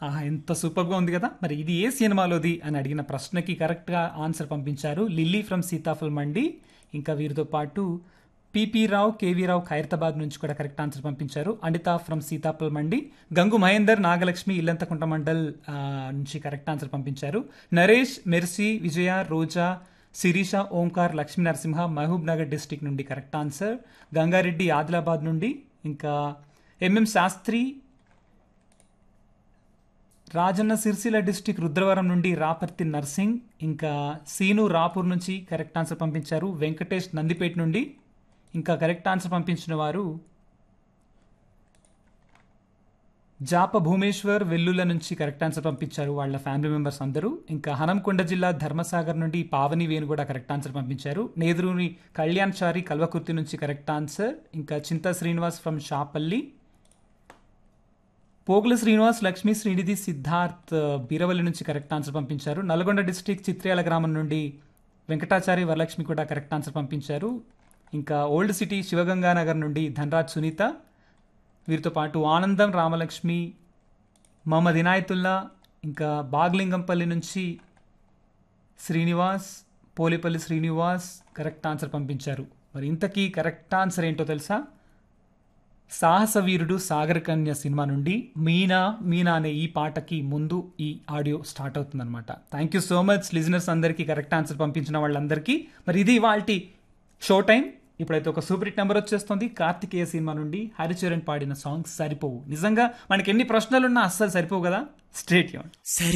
ఆహా ఎంత సూపర్గా ఉంది కదా మరి ఇది ఏ సినిమాలోది అని అడిగిన ప్రశ్నకి కరెక్ట్గా ఆన్సర్ పంపించారు లిల్లీ ఫ్రమ్ సీతాఫల్ మండి ఇంకా వీరితో పాటు పిపి రావు కేవీ రావు ఖైరతాబాద్ నుంచి కూడా కరెక్ట్ ఆన్సర్ పంపించారు అనిత ఫ్రమ్ సీతాఫల్ మండి గంగు మహేందర్ నాగలక్ష్మి ఇల్లంతకుంట మండల్ ఆ, నుంచి కరెక్ట్ ఆన్సర్ పంపించారు నరేష్ మెర్సీ విజయ రోజా శిరీష ఓంకార్ లక్ష్మీ నరసింహ మహబూబ్ నగర్ డిస్టిక్ నుండి కరెక్ట్ ఆన్సర్ గంగారెడ్డి ఆదిలాబాద్ నుండి ఇంకా ఎంఎం శాస్త్రి రాజన్న సిరిసిల్ల డిస్టిక్ రుద్రవరం నుండి రాపర్తి నర్సింగ్ ఇంకా సీను రాపూర్ నుంచి కరెక్ట్ ఆన్సర్ పంపించారు వెంకటేష్ నందిపేట నుండి ఇంకా కరెక్ట్ ఆన్సర్ పంపించిన వారు జాప భూమేశ్వర్ వెల్లుల నుంచి కరెక్ట్ ఆన్సర్ పంపించారు వాళ్ళ ఫ్యామిలీ మెంబర్స్ అందరూ ఇంకా హనంకొండ జిల్లా ధర్మసాగర్ నుండి పావని వేణు కూడా కరెక్ట్ ఆన్సర్ పంపించారు నేదురుని కళ్యాణ్ చారి కల్వకుర్తి నుంచి కరెక్ట్ ఆన్సర్ ఇంకా చింతా శ్రీనివాస్ ఫ్రమ్ షాపల్లి పోగుల శ్రీనివాస్ లక్ష్మీ శ్రీనిధి సిద్ధార్థ్ బీరవల్లి నుంచి కరెక్ట్ ఆన్సర్ పంపించారు నల్గొండ డిస్టిక్ చిత్ర్యాల గ్రామం నుండి వెంకటాచారి వరలక్ష్మి కూడా కరెక్ట్ ఆన్సర్ పంపించారు ఇంకా ఓల్డ్ సిటీ శివగంగానగర్ నుండి ధనరాజ్ సునీత వీరితో పాటు ఆనందం రామలక్ష్మి మహమ్మద్ ఇనాయతుల్లా ఇంకా బాగ్లింగంపల్లి నుంచి శ్రీనివాస్ పోలిపల్లి శ్రీనివాస్ కరెక్ట్ ఆన్సర్ పంపించారు మరి ఇంతకీ కరెక్ట్ ఆన్సర్ ఏంటో తెలుసా సాహస వీరుడు సాగర్ కన్య సినిమా నుండి మీనా మీనా అనే ఈ పాటకి ముందు ఈ ఆడియో స్టార్ట్ అవుతుందన్నమాట thank you so much listeners అందరికీ కరెక్ట్ ఆన్సర్ పంపించిన వాళ్ళందరికీ మరి ఇది వాళ్ళ షో టైం ఇప్పుడైతే ఒక సూపర్ హిట్ నెంబర్ వచ్చేస్తుంది కార్తికేయ సినిమా నుండి హరిచరణ్ పాడిన సాంగ్స్ సరిపోవు నిజంగా మనకి ఎన్ని ప్రశ్నలున్నా అస్సలు సరిపోవు కదా స్ట్రేట్ యూన్